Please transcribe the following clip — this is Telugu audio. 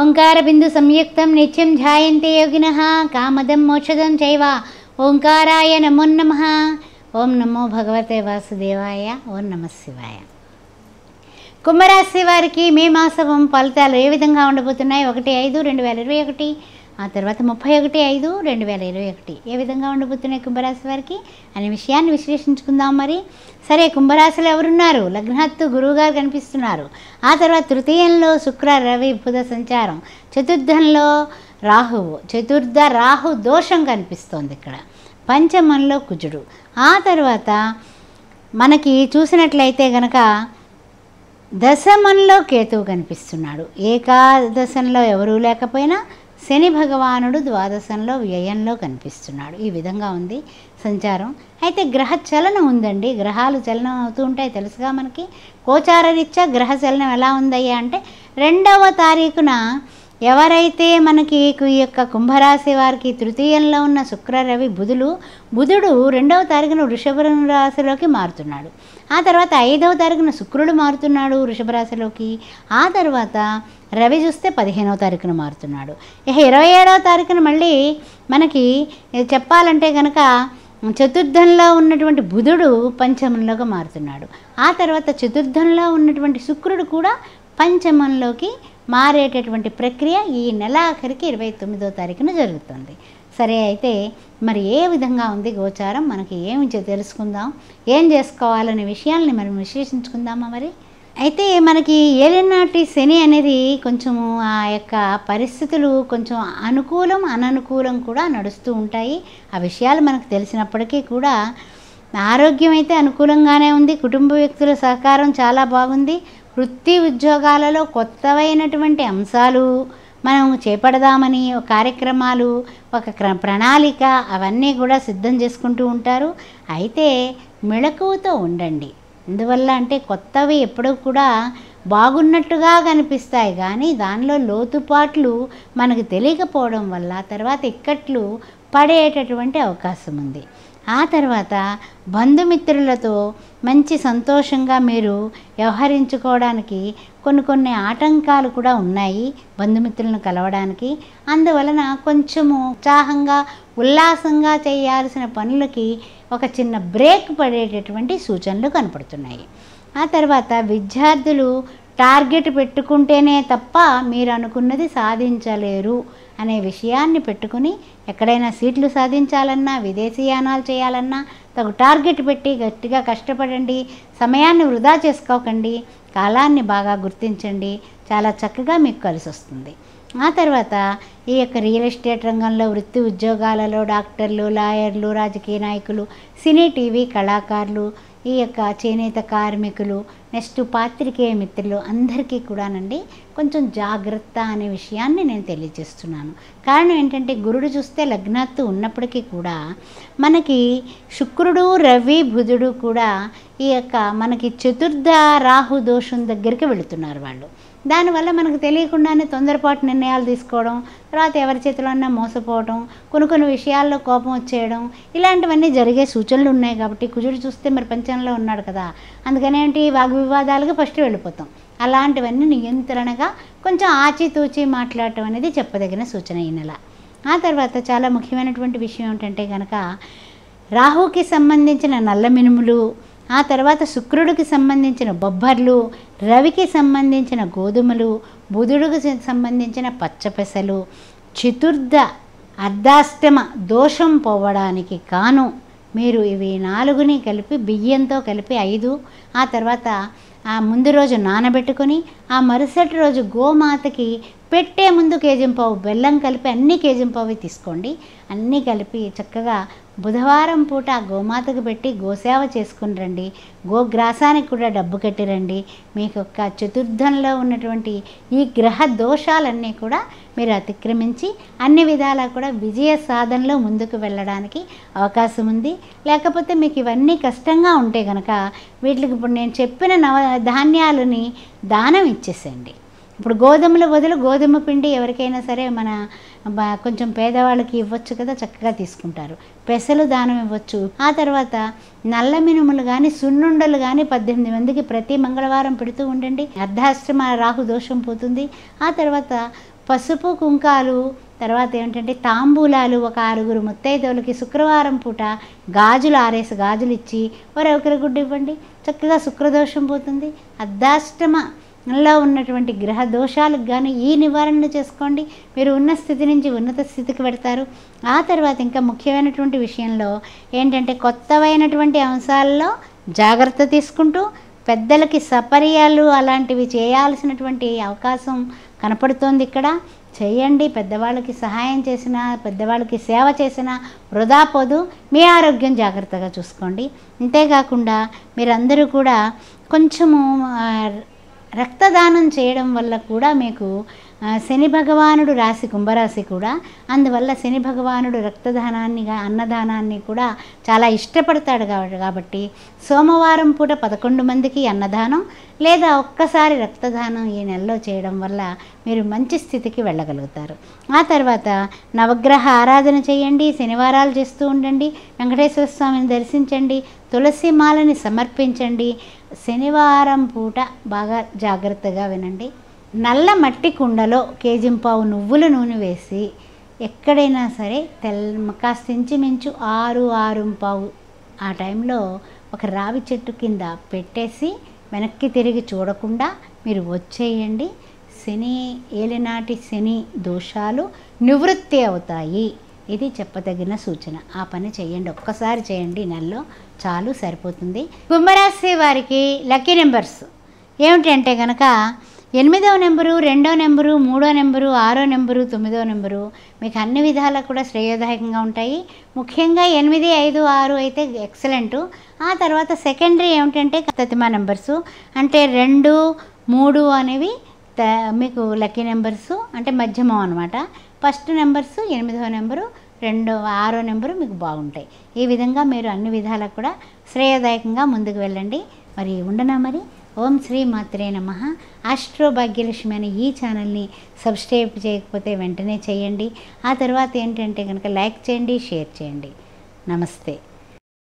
ఓంకార బిందు సంయుక్తం నిత్యం ధ్యాయంతే యోగిన కామదం మోక్షదం చైవ ఓంకారాయ నమో నమ ఓం నమో భగవతే వాసుదేవాయ ఓం నమ శివాయ కుంభరాశి వారికి మే మాసం ఫలితాలు ఏ విధంగా ఉండబోతున్నాయి ఒకటి ఐదు రెండు వేల ఇరవై ఒకటి ఆ తర్వాత ముప్పై ఒకటి ఐదు రెండు వేల ఇరవై ఒకటి ఏ విధంగా ఉండబోతున్నాయి కుంభరాశి వారికి అనే విషయాన్ని విశ్లేషించుకుందాం మరి సరే కుంభరాశిలో ఎవరున్నారు లగ్నహత్తు గురువుగారు కనిపిస్తున్నారు ఆ తర్వాత తృతీయంలో శుక్ర రవి బుధ సంచారం చతుర్థంలో రాహువు చతుర్థ రాహు దోషం కనిపిస్తోంది ఇక్కడ పంచమంలో కుజుడు ఆ తర్వాత మనకి చూసినట్లయితే గనక దశమంలో కేతువు కనిపిస్తున్నాడు ఏకాదశంలో ఎవరూ లేకపోయినా శని భగవానుడు ద్వాదశంలో వ్యయంలో కనిపిస్తున్నాడు ఈ విధంగా ఉంది సంచారం అయితే గ్రహ చలనం ఉందండి గ్రహాలు చలనం అవుతూ ఉంటాయి తెలుసుగా మనకి గోచార రీత్యా గ్రహ చలనం ఎలా ఉందయ్యా అంటే రెండవ తారీఖున ఎవరైతే మనకి ఈ యొక్క కుంభరాశి వారికి తృతీయంలో ఉన్న శుక్ర రవి బుధులు బుధుడు రెండవ తారీఖున వృషభ రాశిలోకి మారుతున్నాడు ఆ తర్వాత ఐదవ తారీఖున శుక్రుడు మారుతున్నాడు వృషభ రాశిలోకి ఆ తర్వాత రవి చూస్తే పదిహేనవ తారీఖున మారుతున్నాడు ఇక ఇరవై ఏడవ తారీఖున మళ్ళీ మనకి చెప్పాలంటే కనుక చతుర్థంలో ఉన్నటువంటి బుధుడు పంచమంలోకి మారుతున్నాడు ఆ తర్వాత చతుర్థంలో ఉన్నటువంటి శుక్రుడు కూడా పంచమంలోకి మారేటటువంటి ప్రక్రియ ఈ నెలాఖరికి ఇరవై తొమ్మిదో తారీఖున జరుగుతుంది సరే అయితే మరి ఏ విధంగా ఉంది గోచారం మనకి ఏమి చే- తెలుసుకుందాం ఏం చేసుకోవాలనే విషయాల్ని మనం విశ్లేషించుకుందామా మరి అయితే మనకి ఏలినాటి శని అనేది కొంచెము ఆ యొక్క పరిస్థితులు కొంచెం అనుకూలం అననుకూలం కూడా నడుస్తూ ఉంటాయి ఆ విషయాలు మనకు తెలిసినప్పటికీ కూడా ఆరోగ్యం అయితే అనుకూలంగానే ఉంది కుటుంబ వ్యక్తుల సహకారం చాలా బాగుంది వృత్తి ఉద్యోగాలలో కొత్తవైనటువంటి అంశాలు మనం చేపడదామని ఒక కార్యక్రమాలు ఒక క్ర- ప్రణాళిక అవన్నీ కూడా సిద్ధం చేసుకుంటూ ఉంటారు అయితే మెళకువతో ఉండండి ఎందువల్ల అంటే కొత్తవి ఎప్పుడూ కూడా బాగున్నట్టుగా కనిపిస్తాయి కానీ దానిలో లోతుపాట్లు మనకు తెలియకపోవడం వల్ల తర్వాత ఇక్కట్లు పడేటటువంటి అవకాశం ఉంది ఆ తర్వాత బంధుమిత్రులతో మంచి సంతోషంగా మీరు వ్యవహరించుకోవడానికి కొన్ని కొన్ని ఆటంకాలు కూడా ఉన్నాయి బంధుమిత్రులను కలవడానికి అందువలన కొంచెము ఉత్సాహంగా ఉల్లాసంగా చేయాల్సిన పనులకి ఒక చిన్న బ్రేక్ పడేటటువంటి సూచనలు కనపడుతున్నాయి ఆ తర్వాత విద్యార్థులు టార్గెట్ పెట్టుకుంటేనే తప్ప మీరు అనుకున్నది సాధించలేరు అనే విషయాన్ని పెట్టుకుని ఎక్కడైనా సీట్లు సాధించాలన్నా విదేశీయానాలు చేయాలన్నా తగు టార్గెట్ పెట్టి గట్టిగా కష్టపడండి సమయాన్ని వృధా చేసుకోకండి కాలాన్ని బాగా గుర్తించండి చాలా చక్కగా మీకు కలిసి వస్తుంది ఆ తర్వాత ఈ యొక్క రియల్ ఎస్టేట్ రంగంలో వృత్తి ఉద్యోగాలలో డాక్టర్లు లాయర్లు రాజకీయ నాయకులు సినీ టీవీ కళాకారులు ఈ యొక్క చేనేత కార్మికులు నెక్స్ట్ పాత్రికేయ మిత్రులు అందరికీ కూడానండి కొంచెం జాగ్రత్త అనే విషయాన్ని నేను తెలియజేస్తున్నాను కారణం ఏంటంటే గురుడు చూస్తే లగ్నాత్తు ఉన్నప్పటికీ కూడా మనకి శుక్రుడు రవి బుధుడు కూడా ఈ యొక్క మనకి చతుర్థ రాహు దోషం దగ్గరికి వెళుతున్నారు వాళ్ళు దానివల్ల మనకు తెలియకుండానే తొందరపాటు నిర్ణయాలు తీసుకోవడం తర్వాత ఎవరి చేతిలో అన్నా మోసపోవడం కొన్ని కొన్ని విషయాల్లో కోపం వచ్చేయడం ఇలాంటివన్నీ జరిగే సూచనలు ఉన్నాయి కాబట్టి కుజుడు చూస్తే మరి పంచంలో ఉన్నాడు కదా అందుకని ఏంటి వాగ్వివాదాలుగా ఫస్ట్ వెళ్ళిపోతాం అలాంటివన్నీ నియంత్రణగా కొంచెం ఆచితూచి మాట్లాడటం అనేది చెప్పదగిన సూచన ఈ నెల ఆ తర్వాత చాలా ముఖ్యమైనటువంటి విషయం ఏంటంటే కనుక రాహుకి సంబంధించిన నల్ల మినుములు ఆ తర్వాత శుక్రుడికి సంబంధించిన బొబ్బర్లు రవికి సంబంధించిన గోధుమలు బుధుడికి సంబంధించిన పచ్చపెసలు చతుర్థ అర్ధాష్టమ దోషం పోవడానికి కాను మీరు ఇవి నాలుగుని కలిపి బియ్యంతో కలిపి ఐదు ఆ తర్వాత ఆ ముందు రోజు నానబెట్టుకొని ఆ మరుసటి రోజు గోమాతకి పెట్టే ముందు కేజింపావు బెల్లం కలిపి అన్ని కేజింపావి తీసుకోండి అన్నీ కలిపి చక్కగా బుధవారం పూట ఆ గోమాతకు పెట్టి గోసేవ చేసుకుని రండి గోగ్రాసానికి కూడా డబ్బు కట్టి రండి మీకు యొక్క చతుర్థంలో ఉన్నటువంటి ఈ గ్రహ దోషాలన్నీ కూడా మీరు అతిక్రమించి అన్ని విధాలా కూడా విజయ సాధనలో ముందుకు వెళ్ళడానికి అవకాశం ఉంది లేకపోతే మీకు ఇవన్నీ కష్టంగా ఉంటే కనుక వీటికి ఇప్పుడు నేను చెప్పిన నవ ధాన్యాలని దానం ఇచ్చేసేయండి ఇప్పుడు గోధుమల బదులు గోధుమ పిండి ఎవరికైనా సరే మన బ- కొంచెం పేదవాళ్ళకి ఇవ్వచ్చు కదా చక్కగా తీసుకుంటారు పెసలు దానం ఇవ్వచ్చు ఆ తర్వాత నల్ల మినుములు కానీ సున్నుండలు కానీ పద్దెనిమిది మందికి ప్రతి మంగళవారం పెడుతూ ఉండండి అర్ధాశ్రమ రాహు దోషం పోతుంది ఆ తర్వాత పసుపు కుంకాలు తర్వాత ఏమిటంటే తాంబూలాలు ఒక ఆరుగురు ముత్తైదువులకి శుక్రవారం పూట గాజులు ఆరేసి గాజులు ఇచ్చి ఒకరి గుడ్డు ఇవ్వండి చక్కగా శుక్రదోషం పోతుంది అర్ధాష్టమలో ఉన్నటువంటి గ్రహ దోషాలకు గాను ఈ నివారణ చేసుకోండి మీరు ఉన్న స్థితి నుంచి ఉన్నత స్థితికి పెడతారు ఆ తర్వాత ఇంకా ముఖ్యమైనటువంటి విషయంలో ఏంటంటే కొత్తవైనటువంటి అంశాల్లో జాగ్రత్త తీసుకుంటూ పెద్దలకి సపర్యాలు అలాంటివి చేయాల్సినటువంటి అవకాశం కనపడుతోంది ఇక్కడ చేయండి పెద్దవాళ్ళకి సహాయం చేసిన పెద్దవాళ్ళకి సేవ చేసిన వృధా పోదు మీ ఆరోగ్యం జాగ్రత్తగా చూసుకోండి అంతేకాకుండా మీరందరూ కూడా కొంచెము ఆ, రక్తదానం చేయడం వల్ల కూడా మీకు ఆ, శని భగవానుడు రాశి కుంభరాశి కూడా అందువల్ల శని భగవానుడు రక్తదానాన్ని గా- అన్నదానాన్ని కూడా చాలా ఇష్టపడతాడు కాబట్టి కాబట్టి సోమవారం పూట పదకొండు మందికి అన్నదానం లేదా ఒక్కసారి రక్తదానం ఈ నెలలో చేయడం వల్ల మీరు మంచి స్థితికి వెళ్ళగలుగుతారు ఆ తర్వాత నవగ్రహ ఆరాధన చేయండి శనివారాలు చేస్తూ ఉండండి వెంకటేశ్వర స్వామిని దర్శించండి తులసి మాలని సమర్పించండి శనివారం పూట బాగా జాగ్రత్తగా వినండి నల్ల మట్టి కుండలో కేజింపావు నువ్వుల నూనె వేసి ఎక్కడైనా సరే తెల్ల కాస్త ఇంచుమించు ఆరు ఆరు పావు ఆ టైంలో ఒక రావి చెట్టు కింద పెట్టేసి వెనక్కి తిరిగి చూడకుండా మీరు వచ్చేయండి శని ఏలినాటి శని దోషాలు నివృత్తి అవుతాయి ఇది చెప్పదగిన సూచన ఆ పని చేయండి ఒక్కసారి చేయండి ఈ నెలలో చాలు సరిపోతుంది కుంభరాశి వారికి లక్కీ నెంబర్స్ ఏమిటంటే కనుక ఎనిమిదవ నెంబరు రెండో నెంబరు మూడో నెంబరు ఆరో నెంబరు తొమ్మిదో నెంబరు మీకు అన్ని విధాలా కూడా శ్రేయోదాయకంగా ఉంటాయి ముఖ్యంగా ఎనిమిది ఐదు ఆరు అయితే ఎక్సలెంట్ ఆ తర్వాత సెకండరీ ఏమిటంటే తతిమా నెంబర్సు అంటే రెండు మూడు అనేవి త మీకు లక్కీ నెంబర్స్ అంటే మధ్యమం అనమాట ఫస్ట్ నెంబర్స్ ఎనిమిదవ నెంబరు రెండో ఆరో నెంబరు మీకు బాగుంటాయి ఈ విధంగా మీరు అన్ని విధాలకు కూడా శ్రేయదాయకంగా ముందుకు వెళ్ళండి మరి ఉండనా మరి ఓం శ్రీ మాత్రే నమ ఆస్ట్రో భాగ్యలక్ష్మి అనే ఈ ఛానల్ని సబ్స్క్రైబ్ చేయకపోతే వెంటనే చేయండి ఆ తర్వాత ఏంటంటే కనుక లైక్ చేయండి షేర్ చేయండి నమస్తే